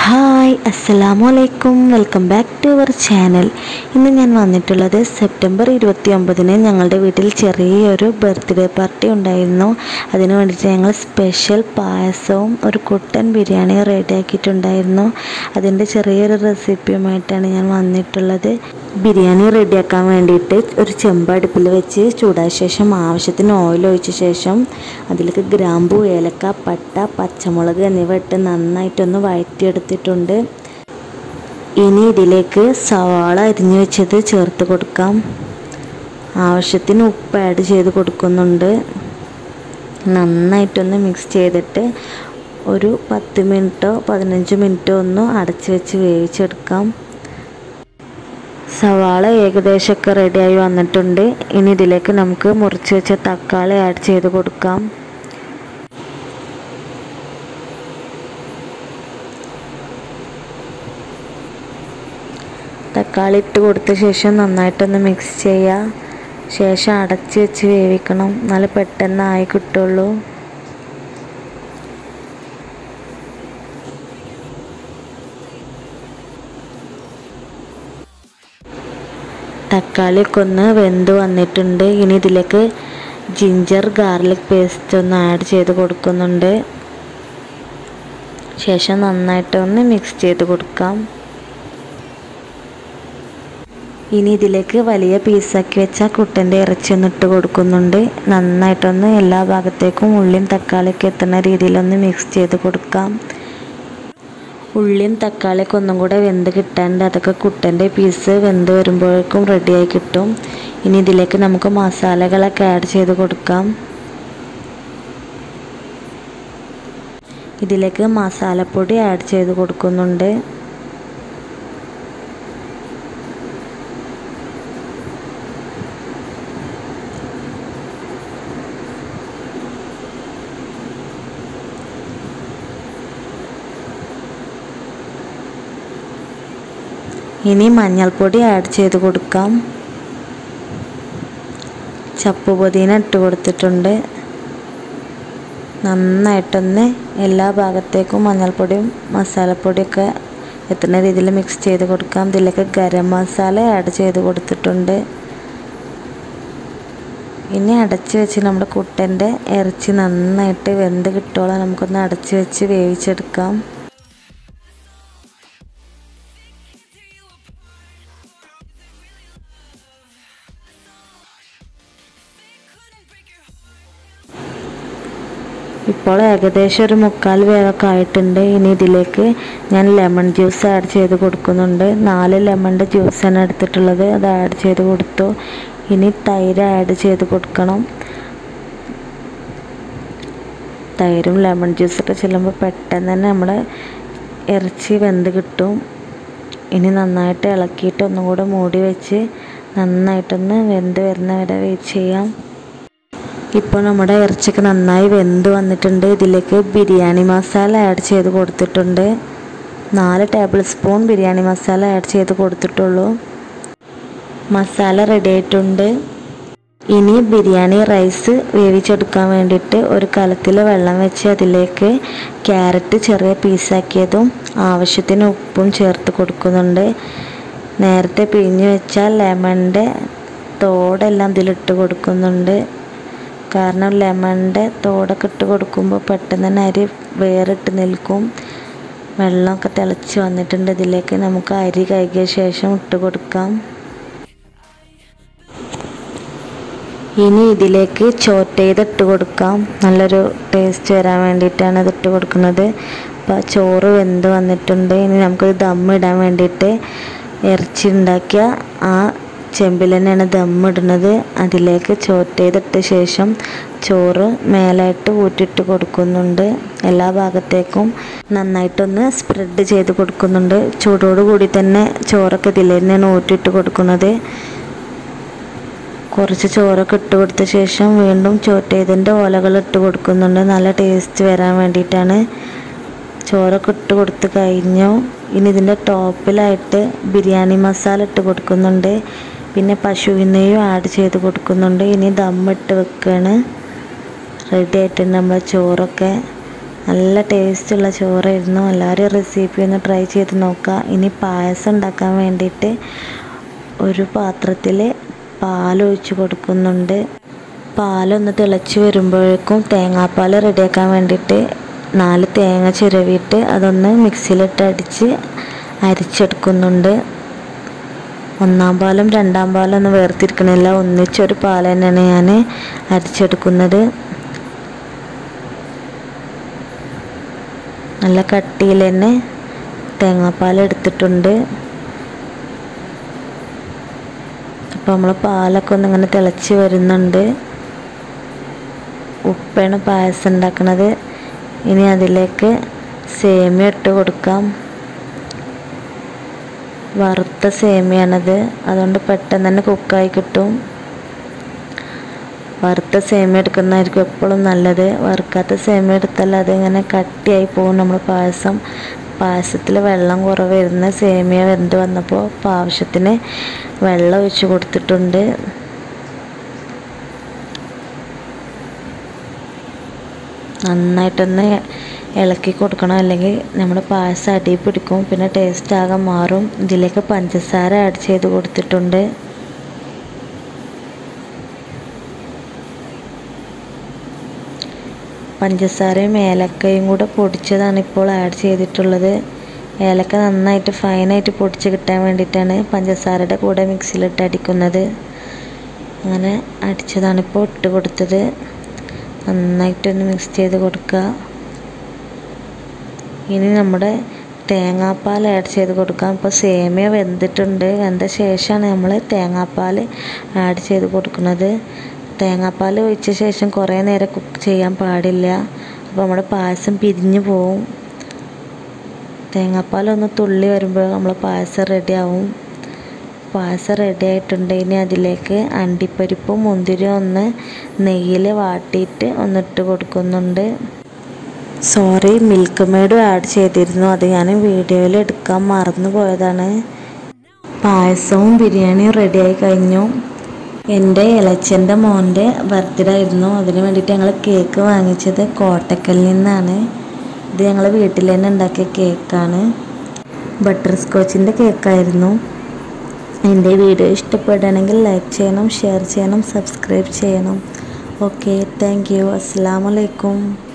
hi അസ്സലാമു അലൈക്കും welcome back to our channel ഇന്ന് ഞാൻ വന്നിട്ടുള്ളത് സെപ്റ്റംബർ ഇരുപത്തി ഒമ്പതിന് ഞങ്ങളുടെ വീട്ടിൽ ചെറിയൊരു ബർത്ത്ഡേ പാർട്ടി ഉണ്ടായിരുന്നു അതിനു വേണ്ടിയിട്ട് ഞങ്ങൾ സ്പെഷ്യൽ പായസവും ഒരു കുട്ടൻ ബിരിയാണി റെഡിയാക്കിയിട്ടുണ്ടായിരുന്നു അതിൻ്റെ ചെറിയൊരു റെസിപ്പിയുമായിട്ടാണ് ഞാൻ വന്നിട്ടുള്ളത് ബിരിയാണി റെഡിയാക്കാൻ വേണ്ടിയിട്ട് ഒരു ചെമ്പ് അടുപ്പിൽ വെച്ച് ചൂടായ ശേഷം ആവശ്യത്തിന് ഓയിൽ ഒഴിച്ച ശേഷം അതിലേക്ക് ഗ്രാമ്പു ഏലക്ക പട്ട പച്ചമുളക് എന്നിവ ഇട്ട് നന്നായിട്ടൊന്ന് വഴറ്റിയെടുത്തിട്ടുണ്ട് ഇനി ഇതിലേക്ക് സവാള അരിഞ്ഞു വെച്ചത് ചേർത്ത് കൊടുക്കാം ആവശ്യത്തിന് ഉപ്പ് ആഡ് ചെയ്ത് കൊടുക്കുന്നുണ്ട് നന്നായിട്ടൊന്ന് മിക്സ് ചെയ്തിട്ട് ഒരു പത്ത് മിനിറ്റോ പതിനഞ്ച് മിനിറ്റോ ഒന്ന് അടച്ച് വെച്ച് വേവിച്ചെടുക്കാം സവാള ഏകദേശമൊക്കെ റെഡിയായി വന്നിട്ടുണ്ട് ഇനി ഇതിലേക്ക് നമുക്ക് മുറിച്ച് വെച്ച തക്കാളി ആഡ് ചെയ്ത് കൊടുക്കാം തക്കാളി ഇട്ട് കൊടുത്ത ശേഷം നന്നായിട്ടൊന്ന് മിക്സ് ചെയ്യുക ശേഷം അടച്ച് വെച്ച് വേവിക്കണം നല്ല പെട്ടെന്ന് ആയി കിട്ടുള്ളൂ തക്കാളിയൊക്കെ ഒന്ന് വെന്ത് വന്നിട്ടുണ്ട് ഇനി ഇതിലേക്ക് ജിഞ്ചർ ഗാർലിക് പേസ്റ്റ് ഒന്ന് ആഡ് ചെയ്ത് കൊടുക്കുന്നുണ്ട് ശേഷം നന്നായിട്ട് ഒന്ന് മിക്സ് ചെയ്ത് കൊടുക്കാം ഇനി ഇതിലേക്ക് വലിയ പീസാക്കി വെച്ച കുട്ടൻ്റെ ഇറച്ചി ഒന്ന് ഇട്ട് കൊടുക്കുന്നുണ്ട് നന്നായിട്ടൊന്ന് എല്ലാ ഭാഗത്തേക്കും ഉള്ളിയും തക്കാളിയൊക്കെ എത്തുന്ന രീതിയിലൊന്ന് മിക്സ് ചെയ്ത് കൊടുക്കാം ഉള്ളിയും തക്കാളിയൊക്കെ ഒന്നും കൂടെ വെന്ത് കിട്ടാണ്ട് അതൊക്കെ കുട്ടൻ്റെ പീസ് വെന്ത് വരുമ്പോഴേക്കും റെഡിയായി കിട്ടും ഇനി ഇതിലേക്ക് നമുക്ക് മസാലകളൊക്കെ ആഡ് ചെയ്ത് കൊടുക്കാം ഇതിലേക്ക് മസാലപ്പൊടി ആഡ് ചെയ്ത് കൊടുക്കുന്നുണ്ട് ഇനി മഞ്ഞൾപ്പൊടി ആഡ് ചെയ്ത് കൊടുക്കാം ചപ്പ് പൊതിന ഇട്ട് കൊടുത്തിട്ടുണ്ട് നന്നായിട്ടൊന്ന് എല്ലാ ഭാഗത്തേക്കും മഞ്ഞൾപ്പൊടിയും മസാലപ്പൊടിയൊക്കെ എത്തുന്ന രീതിയിൽ മിക്സ് ചെയ്ത് കൊടുക്കാം ഇതിലേക്ക് ഗരം മസാല ആഡ് ചെയ്ത് കൊടുത്തിട്ടുണ്ട് ഇനി അടച്ച് വെച്ച് നമ്മുടെ കുട്ടൻ്റെ ഇറച്ചി നന്നായിട്ട് വെന്ത് കിട്ടോളം നമുക്കൊന്ന് അടച്ച് വെച്ച് വേവിച്ചെടുക്കാം ഇപ്പോൾ ഏകദേശം ഒരു മുക്കാൽ വേവൊക്കെ ആയിട്ടുണ്ട് ഇനി ഇതിലേക്ക് ഞാൻ ലെമൺ ജ്യൂസ് ആഡ് ചെയ്ത് കൊടുക്കുന്നുണ്ട് നാല് ലെമണിൻ്റെ ജ്യൂസാണ് എടുത്തിട്ടുള്ളത് അത് ആഡ് ചെയ്ത് കൊടുത്തു ഇനി തൈര് ആഡ് ചെയ്ത് കൊടുക്കണം തൈരും ലെമൺ ജ്യൂസൊക്കെ ചെല്ലുമ്പോൾ പെട്ടെന്ന് തന്നെ നമ്മുടെ ഇറച്ചി വെന്ത് കിട്ടും ഇനി നന്നായിട്ട് ഇളക്കിയിട്ട് ഒന്നും കൂടെ മൂടി വെച്ച് നന്നായിട്ടൊന്ന് വെന്ത് വരുന്ന വരെ വെയിറ്റ് ചെയ്യാം ഇപ്പോൾ നമ്മുടെ ഇറച്ചിക്ക് നന്നായി വെന്ത് വന്നിട്ടുണ്ട് ഇതിലേക്ക് ബിരിയാണി മസാല ആഡ് ചെയ്ത് കൊടുത്തിട്ടുണ്ട് നാല് tablespoon biryani masala add ചെയ്ത് കൊടുത്തിട്ടുള്ളൂ മസാല റെഡി ആയിട്ടുണ്ട് ഇനി ബിരിയാണി റൈസ് വേവിച്ചെടുക്കാൻ വേണ്ടിയിട്ട് ഒരു കലത്തിൽ വെള്ളം വെച്ച് അതിലേക്ക് ക്യാരറ്റ് ചെറിയ പീസാക്കിയതും ആവശ്യത്തിന് ഉപ്പും ചേർത്ത് കൊടുക്കുന്നുണ്ട് നേരത്തെ പിഴിഞ്ഞ് വെച്ച ലെമണിൻ്റെ തോടെല്ലാം ഇതിലിട്ട് കൊടുക്കുന്നുണ്ട് കാരണം ലെമണിൻ്റെ തോടൊക്കെ ഇട്ട് കൊടുക്കുമ്പോൾ പെട്ടെന്ന് തന്നെ അരി വേറിട്ട് നിൽക്കും വെള്ളമൊക്കെ തിളച്ച് വന്നിട്ടുണ്ട് ഇതിലേക്ക് നമുക്ക് അരി കഴുകിയ ശേഷം ഇട്ട് കൊടുക്കാം ഇനി ഇതിലേക്ക് ചോറ്റയത് ഇട്ട് കൊടുക്കാം നല്ലൊരു ടേസ്റ്റ് വരാൻ വേണ്ടിയിട്ടാണ് ഇത് ഇട്ട് കൊടുക്കുന്നത് അപ്പോൾ ചോറ് വെന്ത് വന്നിട്ടുണ്ട് ഇനി നമുക്കൊരു ദം ഇടാൻ വേണ്ടിയിട്ട് ഇറച്ചി ഉണ്ടാക്കിയ ആ ചെമ്പിൽ തന്നെയാണ് ദമ്മിടുന്നത് അതിലേക്ക് ചോറ്റേതിട്ട ശേഷം ചോറ് മേലായിട്ട് ഊറ്റിട്ട് കൊടുക്കുന്നുണ്ട് എല്ലാ ഭാഗത്തേക്കും നന്നായിട്ടൊന്ന് സ്പ്രെഡ് ചെയ്ത് കൊടുക്കുന്നുണ്ട് ചൂടോട് കൂടി തന്നെ ചോറൊക്കെ ഇതിൽ തന്നെയാണ് ഊറ്റിട്ട് കൊടുക്കുന്നത് കുറച്ച് ചോറൊക്കെ ഇട്ട് കൊടുത്ത ശേഷം വീണ്ടും ചോറ്റേതിൻ്റെ ഓലകൾ ഇട്ട് കൊടുക്കുന്നുണ്ട് നല്ല ടേസ്റ്റ് വരാൻ വേണ്ടിയിട്ടാണ് ചോറൊക്കെ ഇട്ട് കൊടുത്ത് കഴിഞ്ഞു ഇനി ഇതിൻ്റെ ടോപ്പിലായിട്ട് ബിരിയാണി മസാല ഇട്ട് കൊടുക്കുന്നുണ്ട് പിന്നെ പശുവിനെയും ആഡ് ചെയ്ത് കൊടുക്കുന്നുണ്ട് ഇനി ദമ്മിട്ട് വെക്കുകയാണ് റെഡി ആയിട്ടുണ്ട് നമ്മളെ ചോറൊക്കെ നല്ല ടേസ്റ്റുള്ള ചോറായിരുന്നു എല്ലാവരും റെസിപ്പി ഒന്ന് ട്രൈ ചെയ്ത് നോക്കുക ഇനി പായസം ഉണ്ടാക്കാൻ വേണ്ടിയിട്ട് ഒരു പാത്രത്തിൽ പാലൊഴിച്ച് കൊടുക്കുന്നുണ്ട് പാലൊന്ന് തിളച്ച് വരുമ്പോഴേക്കും തേങ്ങാപ്പാൽ റെഡിയാക്കാൻ വേണ്ടിയിട്ട് നാല് തേങ്ങ ചിരവിയിട്ട് അതൊന്ന് മിക്സിയിലിട്ട് അടിച്ച് അരിച്ചെടുക്കുന്നുണ്ട് ഒന്നാം പാലും രണ്ടാം പാലും ഒന്നും വേർതിരിക്കണില്ല ഒന്നിച്ചൊരു പാൽ തന്നെയാണ് ഞാൻ അരിച്ചെടുക്കുന്നത് നല്ല കട്ടിയിൽ തന്നെ തേങ്ങാപ്പാൽ എടുത്തിട്ടുണ്ട് അപ്പോൾ നമ്മൾ പാലൊക്കെ ഒന്ന് ഇങ്ങനെ തിളച്ച് വരുന്നുണ്ട് ഉപ്പാണ് പായസം ഉണ്ടാക്കുന്നത് ഇനി അതിലേക്ക് സേമിയ ഇട്ട് കൊടുക്കാം വറുത്ത സേമിയാണത് അതുകൊണ്ട് പെട്ടെന്ന് തന്നെ കുക്കായി കിട്ടും വറുത്ത സേമിയ എടുക്കുന്നതായിരിക്കും എപ്പോഴും നല്ലത് വറുക്കാത്ത സേമിയ എടുത്താൽ അതിങ്ങനെ കട്ടിയായി പോകും നമ്മൾ പായസം പായസത്തിൽ വെള്ളം കുറവായിരുന്ന സേമിയ വെന്ത് വന്നപ്പോൾ അപ്പോൾ ആവശ്യത്തിന് വെള്ളം ഒഴിച്ച് കൊടുത്തിട്ടുണ്ട് നന്നായിട്ടൊന്ന് ഇളക്കി കൊടുക്കണം അല്ലെങ്കിൽ നമ്മുടെ പായസം അടി പിടിക്കും പിന്നെ ടേസ്റ്റ് ആകെ മാറും ഇതിലേക്ക് പഞ്ചസാര ആഡ് ചെയ്ത് കൊടുത്തിട്ടുണ്ട് പഞ്ചസാരയും ഏലക്കയും കൂടെ പൊടിച്ചതാണ് ഇപ്പോൾ ആഡ് ചെയ്തിട്ടുള്ളത് ഏലക്ക നന്നായിട്ട് ഫൈനായിട്ട് പൊടിച്ച് കിട്ടാൻ വേണ്ടിയിട്ടാണ് പഞ്ചസാരയുടെ കൂടെ മിക്സിയിലിട്ട് അടിക്കുന്നത് അങ്ങനെ അടിച്ചതാണ് ഇപ്പോൾ ഇട്ട് കൊടുത്തത് നന്നായിട്ടൊന്ന് മിക്സ് ചെയ്ത് കൊടുക്കുക ഇനി നമ്മുടെ തേങ്ങാപ്പാൽ ആഡ് ചെയ്ത് കൊടുക്കാം ഇപ്പോൾ സേമിയ വെന്തിട്ടുണ്ട് വെന്ത ശേഷമാണ് നമ്മൾ തേങ്ങാപ്പാൽ ആഡ് ചെയ്ത് കൊടുക്കുന്നത് തേങ്ങാപ്പാൽ ഒഴിച്ച ശേഷം കുറേ നേരം കുക്ക് ചെയ്യാൻ പാടില്ല അപ്പോൾ നമ്മുടെ പായസം പിരിഞ്ഞു പോവും തേങ്ങാപ്പാൽ ഒന്ന് തുള്ളി വരുമ്പോൾ നമ്മൾ പായസം റെഡി ആവും പായസം റെഡി ആയിട്ടുണ്ട് ഇനി അതിലേക്ക് അണ്ടിപ്പരിപ്പും മുന്തിരിയും ഒന്ന് നെയ്യിൽ വാട്ടിയിട്ട് ഒന്നിട്ട് കൊടുക്കുന്നുണ്ട് സോറി മിൽക്ക് മെയ്ഡും ആഡ് ചെയ്തിരുന്നു അത് ഞാൻ വീഡിയോയിൽ എടുക്കാൻ മറന്നു പോയതാണ് പായസവും ബിരിയാണിയും റെഡിയായി കഴിഞ്ഞു എൻ്റെ ഇളച്ചൻ്റെ മോൻ്റെ ബർത്ത്ഡേ ആയിരുന്നു അതിന് വേണ്ടിയിട്ട് ഞങ്ങൾ കേക്ക് വാങ്ങിച്ചത് കോട്ടക്കലിൽ നിന്നാണ് ഇത് ഞങ്ങൾ വീട്ടിൽ തന്നെ ഉണ്ടാക്കിയ കേക്കാണ് ബട്ടർ സ്കോച്ചിൻ്റെ കേക്കായിരുന്നു എൻ്റെ വീഡിയോ ഇഷ്ടപ്പെടുകയാണെങ്കിൽ ലൈക്ക് ചെയ്യണം ഷെയർ ചെയ്യണം സബ്സ്ക്രൈബ് ചെയ്യണം ഓക്കെ താങ്ക് യു അസ്സാം വലൈക്കും